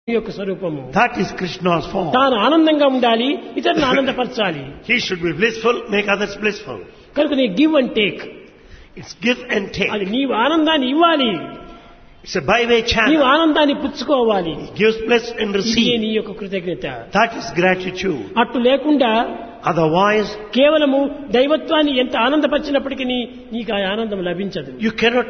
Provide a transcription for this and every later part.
యొక్క స్వరూపము That is Krishna's form. తాను ఆనందంగా ఉండాలి ఇతరులను ఆనందపరచాలి He should be blissful, make others blissful. కనుక నీ give and take It's give and take. అది నీవు ఆనందాన్ని ఇవ్వాలి It's a byway నీవు channel. ఆనందాన్ని పుచ్చుకోవాలి He gives, bless and ఇదే receive. నీ యొక్క కృతజ్ఞత That is gratitude. అట్టు లేకుండా Otherwise, కేవలము దైవత్వాన్ని ఎంత ఆనందపరిచినప్పటికీ నీకు ఆ ఆనందం లభించదు you cannot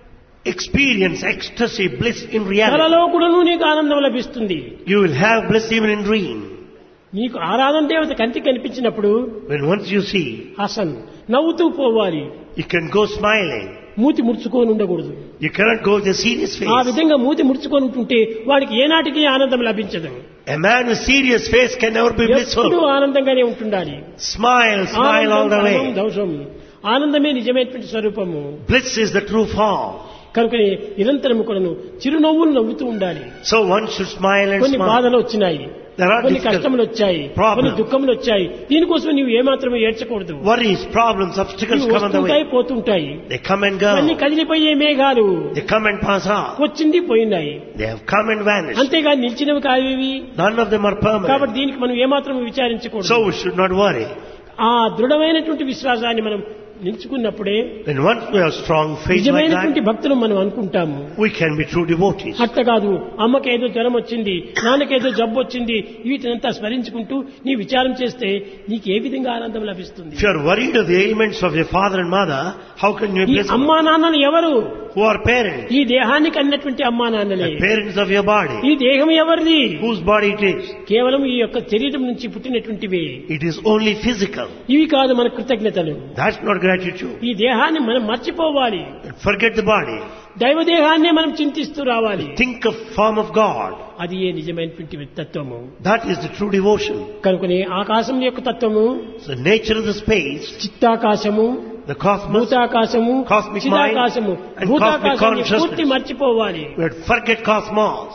experience ecstasy, bliss in reality. కలలో కూడాను నీకు ఆనందం లభిస్తుంది You will have bliss even in dream. నీకు ఆరాధన దేవత కంటికి కనిపించినప్పుడు When once you see, Hasan నవ్వుతూ పోవాలి you can go smiling. మూతి ముడుచుకొని ఉండకూడదు You cannot go with a serious ఆ face. విధంగా మూతి ముడుచుకొని ఉంటుంటే వాడికి ఏనాటికి ఆనందం లభించదు A man with serious face can never be ఎప్పుడూ blissful. ఆనందంగానే ఉంటుండాలి Smile, smile all the ఆనందం way. దోషం ఆనందమే నిజమైనటువంటి స్వరూపము Bliss is the true form. కనుక నిరంతరము కూడాను చిరునవ్వులు నవ్వుతూ ఉండాలి So one should smile and కొన్ని smile. బాధలు వచ్చినాయి There are కొన్ని difficult కష్టములు వచ్చాయి problems. కొన్ని దుఃఖములు వచ్చాయి దీనికోసం నీవు ఏమాత్రం ఏడ్చకూడదు Worries, problems, obstacles ఇవి come on the వస్తుంటాయి way. పోతుంటాయి They come and అన్ని go. కదిలిపోయే మేఘాలు They come and pass off. వచ్చింది పోయినాయి They have come and vanished. అంతేగాని నిలిచినవి కావేవి None of them are కాబట్టి permanent. దీనికి మనం ఏమాత్రం విచారించకూడదు So we should not worry. ఆ దృఢమైనటువంటి విశ్వాసాన్ని మనం నిలుచుకున్నప్పుడే When once we have strong faith like నిజమైనటువంటి that, భక్తులు మనం అనుకుంటాము we can be true devotees. అట్ట కాదు అమ్మకేదో జ్వరం వచ్చింది నాన్నకేదో జబ్బు వచ్చింది వీటినంతా స్మరించుకుంటూ నీ విచారం చేస్తే నీకు ఏ విధంగా ఆనందం లభిస్తుంది If you are worried of the ailments of your father and mother, how can you be ఈ blissful? అమ్మా నాన్నలు ఎవరు Who are parents? ఈ దేహానికి అన్నటువంటి అమ్మా నాన్నలే The parents of your body. ఈ దేహం ఎవరిది Whose body it is? కేవలం ఈ యొక్క శరీరం నుంచి పుట్టినటువంటివి It is only physical. ఇవి కాదు మన కృతజ్ఞతలు That's not gratitude. ఈ దేహాన్ని మనం మర్చిపోవాలి Forget the body. దైవ దేహాన్ని మనం చింతిస్తూ రావాలి Think of form of God. అది ఏ నిజమైనటువంటి తత్వము That is the true devotion. కనుకనే ఆకాశం యొక్క తత్వము The nature of the space, చిత్తాకాశము the cosmos, భూతాకాశము Cosmic mind చిదాకాశము and భూతాకాశాన్ని cosmic పూర్తి consciousness. మర్చిపోవాలి we have to forget cosmos.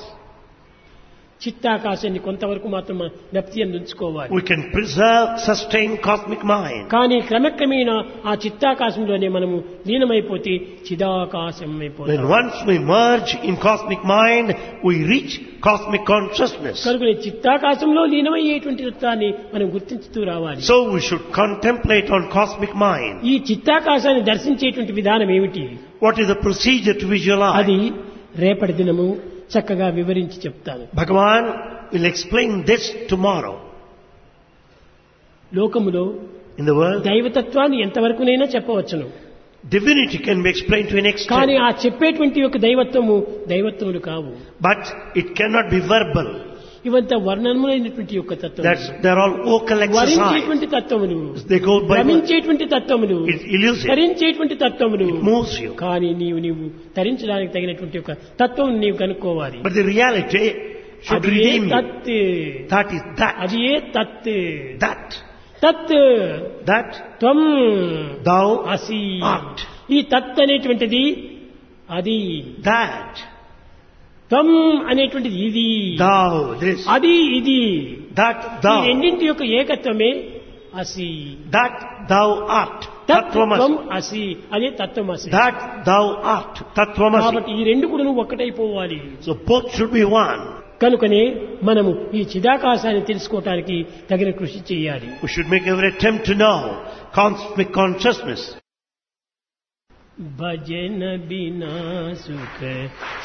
చిత్తాకాశాన్ని కొంతవరకు మాత్రం జ్ఞప్తి ఉంచుకోవాలి We can preserve, sustain cosmic mind. కానీ క్రమక్రమేణా ఆ చిత్తాకాశంలోనే మనము లీనమైపోతే చిదాకాశం When అయిపోతాం once we merge in cosmic mind, we reach cosmic consciousness. కనుక చిత్తాకాశంలో లీనమయ్యేటువంటి తత్వాన్ని మనం గుర్తించుతూ రావాలి So we should contemplate on cosmic mind. ఈ చిత్తాకాశాన్ని దర్శించేటువంటి విధానం ఏమిటి What is the procedure to visualize? అది రేపటి దినము చక్కగా వివరించి చెప్తాను Bhagavan will explain this tomorrow. లోకములో In the world, దైవతత్వాన్ని ఎంతవరకునైనా చెప్పవచ్చును divinity can be explained to an కానీ extent, ఆ చెప్పేటువంటి యొక్క దైవత్వము దైవత్వములు కావు but it cannot be verbal. ఇవంతా వర్ణనములైనటువంటి యొక్క తత్వం That's they're all vocal exercise. వరించేటువంటి తత్వములు They go by word. భ్రమించేటువంటి తత్వములు It's elusive. ధరించేటువంటి తత్వములు It moves you. కానీ నీవు నీవు ధరించడానికి తగినటువంటి ఒక తత్వం నీవు కనుక్కోవాలి But the reality should అది ఏ redeem you. తత్ That is that. అది ఏ తత్ That. తత్ That త్వం thou అసి art. ఈ తత్ అనేటువంటిది అది That. త్వం అనేటువంటిది ఇది Thou. This. అది ఇది That ఈ thou. రెండింటి యొక్క ఏకత్వమే అసి That thou art. తత్వం Tattvamasi. అసి అదే తత్వం అసి That thou art. Tattvamasi. కాబట్టి ఈ రెండు కూడా నువ్వు ఒక్కటైపోవాలి So both should be one. కనుకనే మనము ఈ చిదాకాశాన్ని తెలుసుకోవటానికి తగిన కృషి చేయాలి We should make every attempt to know cosmic consciousness. భజన బినా సుఖ